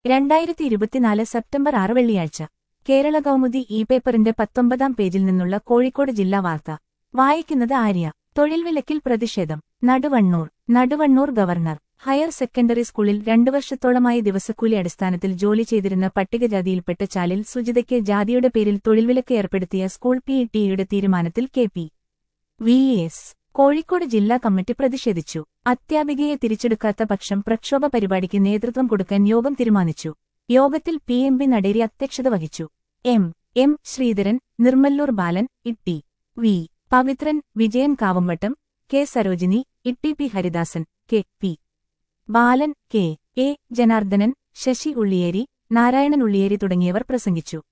രണ്ടായിരത്തി ഇരുപത്തിനാല് സെപ്റ്റംബർ ആറ് വെള്ളിയാഴ്ച കേരള കൗമുദി ഇ പേപ്പറിന്റെ പത്തൊമ്പതാം പേജിൽ നിന്നുള്ള കോഴിക്കോട് ജില്ലാ വാർത്ത വായിക്കുന്നത് ആര്യ തൊഴിൽ വിലക്കിൽ പ്രതിഷേധം Naduvannur Naduvannur government higher secondary സ്കൂളിൽ രണ്ടു വർഷത്തോളമായി ദിവസക്കൂലി അടിസ്ഥാനത്തിൽ ജോലി ചെയ്തിരുന്ന പട്ടികജാതിയിൽപ്പെട്ട ചാലിൽ സുജിതയ്ക്ക് ജാതിയുടെ പേരിൽ തൊഴിൽവിലക്ക് ഏർപ്പെടുത്തിയ സ്കൂൾ പി ടിയുടെ തീരുമാനത്തിൽ K P V S Kozhikode ജില്ലാ കമ്മിറ്റി പ്രതിഷേധിച്ചു അധ്യാപികയെ തിരിച്ചെടുക്കാത്ത പക്ഷം പ്രക്ഷോഭ പരിപാടിക്ക് നേതൃത്വം കൊടുക്കാൻ യോഗം തീരുമാനിച്ചു യോഗത്തിൽ പി എം ബി നടേരി അധ്യക്ഷത വഹിച്ചു M M Sreedharan Nirmallur Balan Itti V Pavithran Vijayan Kavumvattam K Sarojini Itti P Haridasan K P Balan K A Janardhanan Sasi Ulliyeri Narayanan Ulliyeri തുടങ്ങിയവർ പ്രസംഗിച്ചു